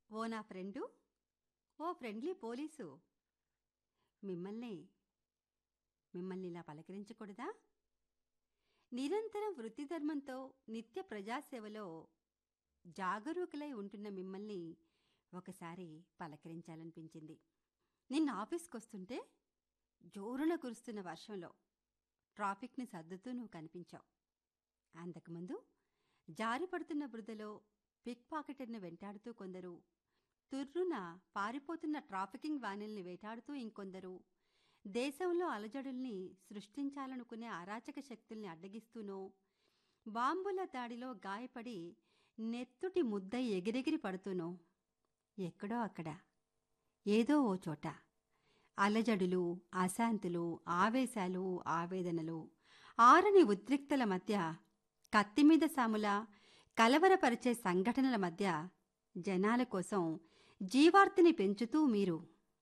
ఓ నా ఫ్రెండు ఓ friendly police మిమ్మల్ని మిమ్మల్ని ఇలా పలకరించకూడదా నిరంతరం వృత్తి ధర్మంతో నిత్య ప్రజాసేవలో జాగరూకులై ఉంటున్న మిమ్మల్ని ఒకసారి పలకరించాలనిపించింది నిన్న ఆఫీస్కి వస్తుంటే జోరున కురుస్తున్న వర్షంలో ట్రాఫిక్ని సర్దుతూ నువ్వు కనిపించావు అంతకుముందు జారిపడుతున్న బురదలో పిక్ పాకెటర్ను వెంటాడుతూ కొందరు తుర్రున పారిపోతున్న ట్రాఫికింగ్ వ్యానుల్ని వేటాడుతూ ఇంకొందరు దేశంలో అలజడుల్ని సృష్టించాలనుకునే అరాచక శక్తుల్ని అడ్డగిస్తూనో బాంబుల దాడిలో గాయపడి నెత్తుటి ముద్దై ఎగిరెగిరి పడుతూనో ఎక్కడో అక్కడ ఏదో ఓ చోట అలజడులు అశాంతులు ఆవేశాలు ఆవేదనలు ఆరని ఉద్రిక్తల మధ్య కత్తిమీద సాముల కలవరపరిచే సంఘటనల మధ్య జనాల కోసం జీవార్తిని పెంచుతూ మీరు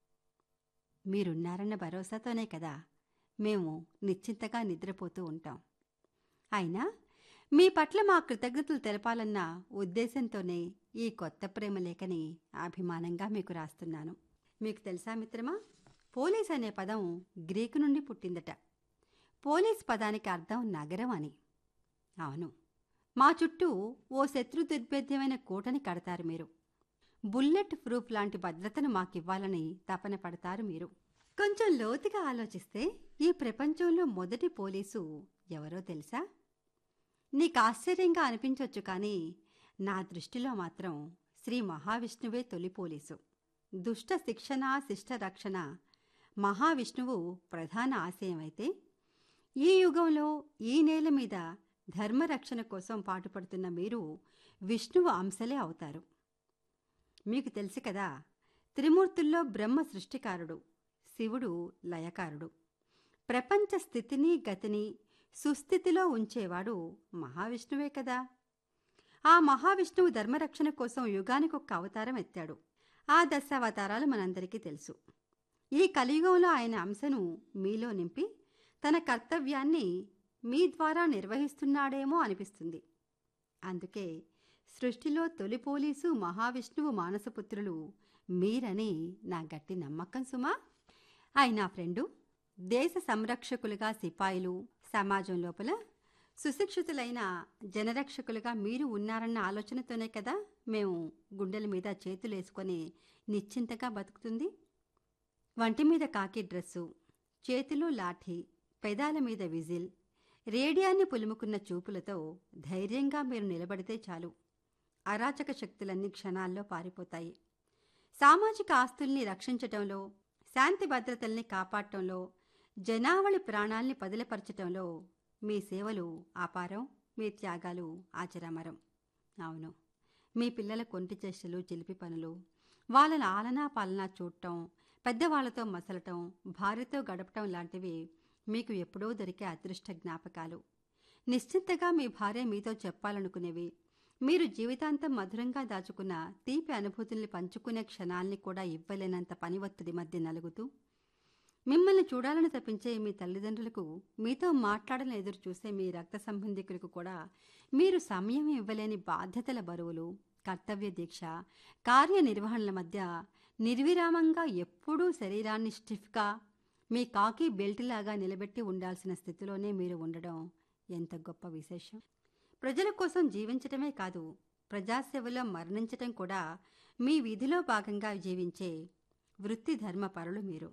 మీరున్నారన్న భరోసాతోనే కదా మేము నిశ్చింతగా నిద్రపోతూ ఉంటాం అయినా మీ పట్ల మా కృతజ్ఞతలు తెలపాలన్న ఉద్దేశంతోనే ఈ కొత్త ప్రేమ లేఖని అభిమానంగా మీకు రాస్తున్నాను మీకు తెలుసా మిత్రమా పోలీస్ అనే పదం గ్రీకు నుండి పుట్టిందట పోలీస్ పదానికి అర్థం నగరం అని అవును మా చుట్టూ ఓ శత్రు దుర్భేద్యమైన కోటని కడతారు మీరు బుల్లెట్ ప్రూఫ్ లాంటి భద్రతను మాకివ్వాలని తపన పడతారు మీరు కొంచెం లోతుగా ఆలోచిస్తే ఈ ప్రపంచంలో మొదటి పోలీసు ఎవరో తెలుసా నీకు ఆశ్చర్యంగా అనిపించవచ్చు కానీ నా దృష్టిలో మాత్రం శ్రీ మహావిష్ణువే తొలి పోలీసు దుష్ట శిక్షణ శిష్ట రక్షణ మహావిష్ణువు ప్రధాన ఆశయం అయితే ఈ యుగంలో ఈ నేల మీద ధర్మరక్షణ కోసం పాటుపడుతున్న మీరు విష్ణువు అంశలే అవుతారు మీకు తెలుసు కదా త్రిమూర్తుల్లో బ్రహ్మ సృష్టికారుడు శివుడు లయకారుడు ప్రపంచ స్థితిని గతిని సుస్థితిలో ఉంచేవాడు మహావిష్ణువే కదా ఆ మహావిష్ణువు ధర్మరక్షణ కోసం యుగానికి ఒక అవతారం ఎత్తాడు ఆ దశావతారాలు మనందరికీ తెలుసు ఈ కలియుగంలో ఆయన అంశను మీలో నింపి తన కర్తవ్యాన్ని మీ ద్వారా నిర్వహిస్తున్నాడేమో అనిపిస్తుంది అందుకే సృష్టిలో తొలి పోలీసు మహావిష్ణువు మానసపుత్రులు మీరని నా గట్టి నమ్మకం సుమా ఆయన ఫ్రెండు దేశ సంరక్షకులుగా సిపాయిలు సమాజం లోపల సుశిక్షితులైన జనరక్షకులుగా మీరు ఉన్నారన్న ఆలోచనతోనే కదా మేము గుండెల మీద చేతులేసుకొని నిశ్చింతగా బతుకుతుంది వంటి మీద కాకి డ్రెస్సు చేతిలో లాఠీ పెదాల మీద విజిల్ రేడియాన్ని పులుముకున్న చూపులతో ధైర్యంగా మీరు నిలబడితే చాలు అరాచక శక్తులన్నీ క్షణాల్లో పారిపోతాయి సామాజిక ఆస్తుల్ని రక్షించటంలో శాంతి భద్రతల్ని కాపాడటంలో జనావళి ప్రాణాల్ని పదిలపరచటంలో మీ సేవలు అపారం మీ త్యాగాలు ఆచరమరం అవును మీ పిల్లల కొంటి చేష్టలు చిలిపి పనులు వాళ్ళ ఆలనా పాలనా చూడటం పెద్దవాళ్లతో మసలటం భార్యతో గడపటం లాంటివి మీకు ఎప్పుడో దొరికే అదృష్ట జ్ఞాపకాలు నిశ్చింతగా మీ భార్య మీతో చెప్పాలనుకునేవి మీరు జీవితాంతం మధురంగా దాచుకున్న తీపి అనుభూతుల్ని పంచుకునే క్షణాల్ని కూడా ఇవ్వలేనంత పని ఒత్తిడి మధ్య నలుగుతూ మిమ్మల్ని చూడాలని తప్పించే మీ తల్లిదండ్రులకు మీతో మాట్లాడాలని ఎదురు చూసే మీ రక్త సంబంధికులకు కూడా మీరు సమయం ఇవ్వలేని బాధ్యతల బరువులు కర్తవ్య దీక్ష కార్యనిర్వహణల మధ్య నిర్విరామంగా ఎప్పుడూ శరీరాన్ని స్టిఫ్గా మీ కాకి బెల్ట్లాగా నిలబెట్టి ఉండాల్సిన స్థితిలోనే మీరు ఉండడం ఎంత గొప్ప విశేషం ప్రజల కోసం జీవించటమే కాదు ప్రజాసేవలో మరణించటం కూడా మీ విధిలో భాగంగా జీవించే వృత్తి ధర్మపరులు మీరు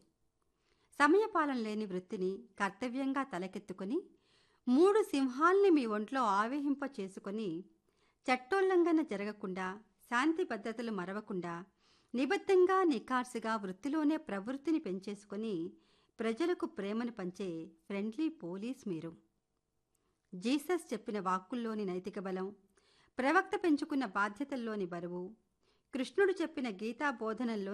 సమయపాలన లేని వృత్తిని కర్తవ్యంగా తలకెత్తుకొని మూడు సింహాల్ని మీ ఒంట్లో ఆవేహింప చేసుకొని చట్టోల్లంఘన జరగకుండా శాంతి భద్రతలు మరవకుండా నిబద్ధంగా నిఖార్సుగా వృత్తిలోనే ప్రవృత్తిని పెంచేసుకొని ప్రజలకు ప్రేమను పంచే ఫ్రెండ్లీ పోలీస్ మీరు జీసస్ చెప్పిన వాక్కుల్లోని నైతిక బలం ప్రవక్త పెంచుకున్న బాధ్యతల్లోని బరువు కృష్ణుడు చెప్పిన గీతా బోధనల్లో